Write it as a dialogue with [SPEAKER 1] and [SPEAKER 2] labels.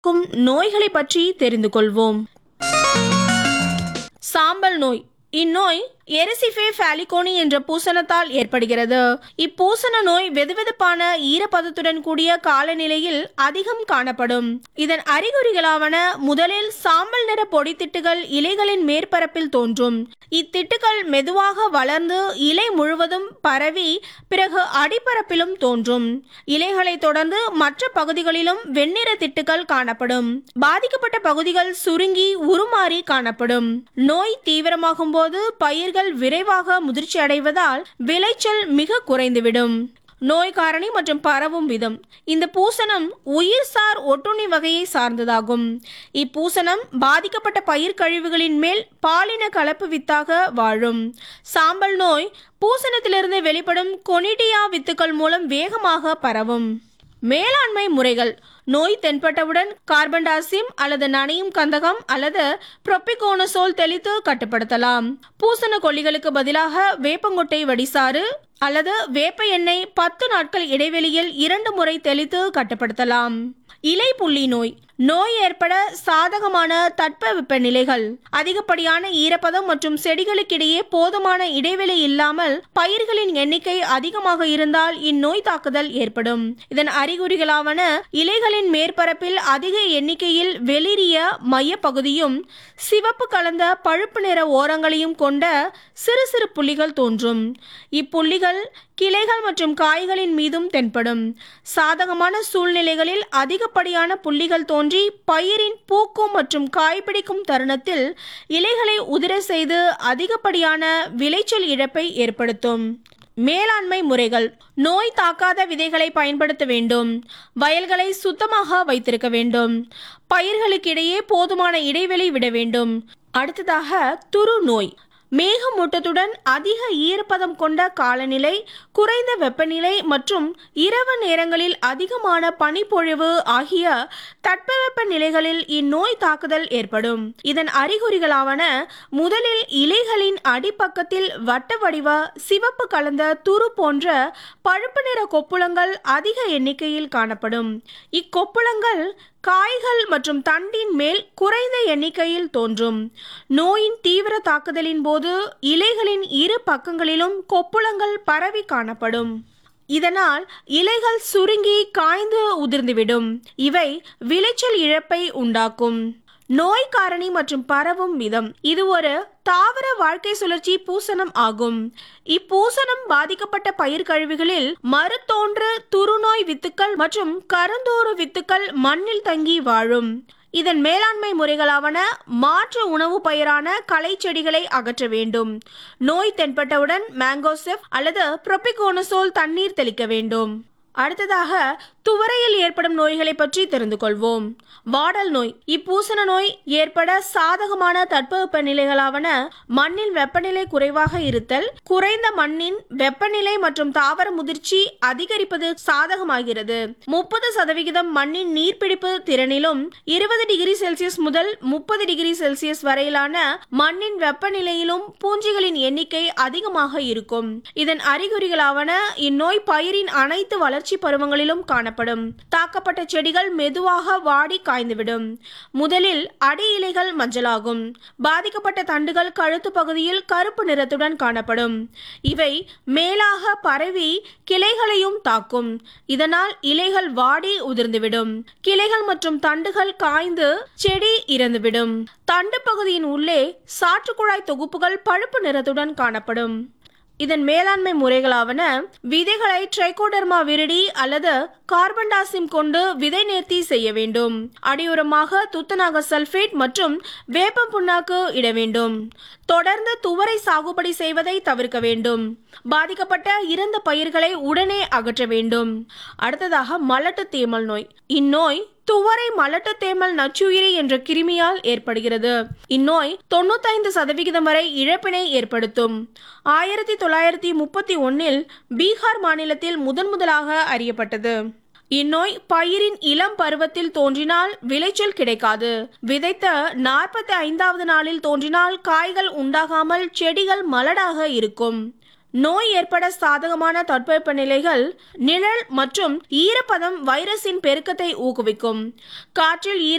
[SPEAKER 1] க்கும் நோய்களை பற்றி தெரிந்து கொள்வோம் சாம்பல் நோய் இந்நோய் எரிசிஃபே ஃபாலிகோனி என்ற பூசணத்தால் ஏற்படுகிறது இப்பூசண நோய் வெதுவெதுப்பான ஈரப்பதத்துடன் கூடிய காலநிலையில் அதிகம் காணப்படும் இதன் அறிகுறிகளாவன முதலில் சாம்பல் நிற பொடித்திட்டுகள் இலைகளின் மேற்பரப்பில் தோன்றும் இத்திட்டுகள் மெதுவாக வளர்ந்து இலை முழுவதும் பரவி பிறகு அடிப்பரப்பிலும் தோன்றும் இலைகளை தொடர்ந்து மற்ற பகுதிகளிலும் வெண்ணிற திட்டுகள் காணப்படும் பாதிக்கப்பட்ட பகுதிகள் சுருங்கி உருமாறி காணப்படும் நோய் தீவிரமாகும் போது பயிர்கள் விரைவாக முதிர்ச்சி அடைவதால் விளைச்சல் மிக குறைந்துவிடும் நோய் காரணி மற்றும் பரவும் விதம் இந்த பூசணம் உயிர்சார் ஒட்டுண்ணி வகையை சார்ந்ததாகும் இப்பூசணம் பாதிக்கப்பட்ட பயிர் கழிவுகளின் மேல் பாலின கலப்பு வித்தாக வாழும் சாம்பல் நோய் பூசணத்திலிருந்து வெளிப்படும் கொனிடியா வித்துக்கள் மூலம் வேகமாக பரவும் மேலாண்மை முறைகள் நோய் தென்பட்டவுடன் கார்பன் டாசியம் அல்லது நனையும் கந்தகம் அல்லது புரோபிகோனசோல் தெளித்து கட்டுப்படுத்தலாம் பூசண கொல்லிகளுக்கு பதிலாக வேப்பங்கொட்டை வடிசாறு அல்லது வேப்ப எண்ணெய் பத்து நாட்கள் இடைவெளியில் இரண்டு முறை தெளித்து கட்டுப்படுத்தலாம் இலை புள்ளி நோய் நோய் ஏற்பட சாதகமான தட்பவெப்ப நிலைகள் அதிகப்படியான ஈரப்பதம் மற்றும் செடிகளுக்கிடையே போதுமான இடைவெளி இல்லாமல் பயிர்களின் எண்ணிக்கை அதிகமாக இருந்தால் இந்நோய் தாக்குதல் ஏற்படும் இதன் அறிகுறிகளாவன இலைகளின் மேற்பரப்பில் அதிக எண்ணிக்கையில் வெளிரிய மையப்பகுதியும் சிவப்பு கலந்த பழுப்பு நிற ஓரங்களையும் கொண்ட சிறு சிறு புள்ளிகள் தோன்றும் இப்புள்ளிகள் கிளைகள் மற்றும் காய்களின் மீதும் தென்படும் சாதகமான சூழ்நிலைகளில் அதிகப்படியான புள்ளிகள் தோன்றி பயிரின் பூக்கும் மற்றும் காய்பிடிக்கும் தருணத்தில் இலைகளை உதிர செய்து அதிகப்படியான விளைச்சல் இழப்பை ஏற்படுத்தும் மேலாண்மை முறைகள் நோய் தாக்காத விதைகளை பயன்படுத்த வேண்டும் வயல்களை சுத்தமாக வைத்திருக்க வேண்டும் பயிர்களுக்கிடையே போதுமான இடைவெளி விட வேண்டும் அடுத்ததாக துரு நோய் மேகமூட்டத்துடன் அதிக ஈரப்பதம் கொண்ட காலநிலை குறைந்த வெப்பநிலை மற்றும் இரவு நேரங்களில் அதிகமான பனிப்பொழிவு ஆகிய தட்பவெப்ப நிலைகளில் இந்நோய் தாக்குதல் ஏற்படும் இதன் அறிகுறிகளாவன முதலில் இலைகளின் அடிப்பக்கத்தில் வட்ட வடிவ சிவப்பு கலந்த துரு போன்ற பழுப்பு நிற கொப்புளங்கள் அதிக எண்ணிக்கையில் காணப்படும் இக்கொப்புளங்கள் காய்கள் மற்றும் தண்டின் மேல் குறைந்த எண்ணிக்கையில் தோன்றும் நோயின் தீவிர தாக்குதலின் போது இலைகளின் இரு பக்கங்களிலும் கொப்புளங்கள் பரவி காணப்படும் இதனால் இலைகள் சுருங்கி காய்ந்து உதிர்ந்துவிடும் இவை விளைச்சல் இழப்பை உண்டாக்கும் நோய் காரணி மற்றும் பரவும் விதம் இது ஒரு தாவர வாழ்க்கை சுழற்சி பூசணம் ஆகும் இப்பூசணம் பாதிக்கப்பட்ட பயிர் கழிவுகளில் மறுதோன்று துருநோய் வித்துக்கள் மற்றும் கருந்தோறு வித்துக்கள் மண்ணில் தங்கி வாழும் இதன் மேலாண்மை முறைகளாவன மாற்று உணவு பயிரான களை செடிகளை அகற்ற வேண்டும் நோய் தென்பட்டவுடன் மேங்கோசெஃப் அல்லது புரோபிகோனசோல் தண்ணீர் தெளிக்க வேண்டும் அடுத்ததாக துவரையில் ஏற்படும் நோய்களை பற்றி தெரிந்து கொள்வோம் வாடல் நோய் இப்பூசண நோய் ஏற்பட சாதகமான தட்பவெப்ப நிலைகளாவன மண்ணில் வெப்பநிலை குறைவாக இருத்தல் குறைந்த மண்ணின் வெப்பநிலை மற்றும் தாவர முதிர்ச்சி அதிகரிப்பது சாதகமாகிறது முப்பது சதவிகிதம் மண்ணின் நீர்பிடிப்பு திறனிலும் இருபது டிகிரி செல்சியஸ் முதல் முப்பது டிகிரி செல்சியஸ் வரையிலான மண்ணின் வெப்பநிலையிலும் பூஞ்சிகளின் எண்ணிக்கை அதிகமாக இருக்கும் இதன் அறிகுறிகளாவன இந்நோய் பயிரின் அனைத்து வளர்ச்சி பருவங்களிலும் காணப்படும் தாக்கப்பட்ட செடிகள் மெதுவாக வாடி காய்ந்துவிடும் முதலில் அடி இலைகள் மஞ்சளாகும் பாதிக்கப்பட்ட தண்டுகள் கழுத்து பகுதியில் கருப்பு நிறத்துடன் காணப்படும் இவை மேலாக பரவி கிளைகளையும் தாக்கும் இதனால் இலைகள் வாடி உதிர்ந்துவிடும் கிளைகள் மற்றும் தண்டுகள் காய்ந்து செடி இறந்துவிடும் தண்டு பகுதியின் உள்ளே சாற்றுக்குழாய் தொகுப்புகள் பழுப்பு நிறத்துடன் காணப்படும் இதன் மேலாண்மை முறைகளாவன விதைகளை ட்ரைகோடர்மா விரிடி அல்லது கார்பன் டாசிம் கொண்டு விதை நேர்த்தி செய்ய வேண்டும் அடியுரமாக துத்தநாக சல்பேட் மற்றும் வேப்பம் புண்ணாக்கு இட வேண்டும் தொடர்ந்து துவரை சாகுபடி செய்வதை தவிர்க்க வேண்டும் பாதிக்கப்பட்ட இறந்த பயிர்களை உடனே அகற்ற வேண்டும் அடுத்ததாக மலட்டு தேமல் நோய் இந்நோய் துவரை மலட்டு தேமல் நச்சுயிரி என்ற கிருமியால் ஏற்படுகிறது இந்நோய் தொண்ணூத்தைந்து சதவிகிதம் வரை இழப்பினை ஏற்படுத்தும் ஆயிரத்தி தொள்ளாயிரத்தி முப்பத்தி ஒன்னில் பீகார் மாநிலத்தில் முதன் முதலாக அறியப்பட்டது இந்நோய் பயிரின் இளம் பருவத்தில் தோன்றினால் விளைச்சல் கிடைக்காது விதைத்த நாற்பத்தி ஐந்தாவது நாளில் தோன்றினால் காய்கள் உண்டாகாமல் செடிகள் மலடாக இருக்கும் நோய் ஏற்பட சாதகமான தட்பவெப்ப நிலைகள் நிழல் மற்றும் ஈரப்பதம் வைரஸின் பெருக்கத்தை ஊக்குவிக்கும் காற்றில் ஈர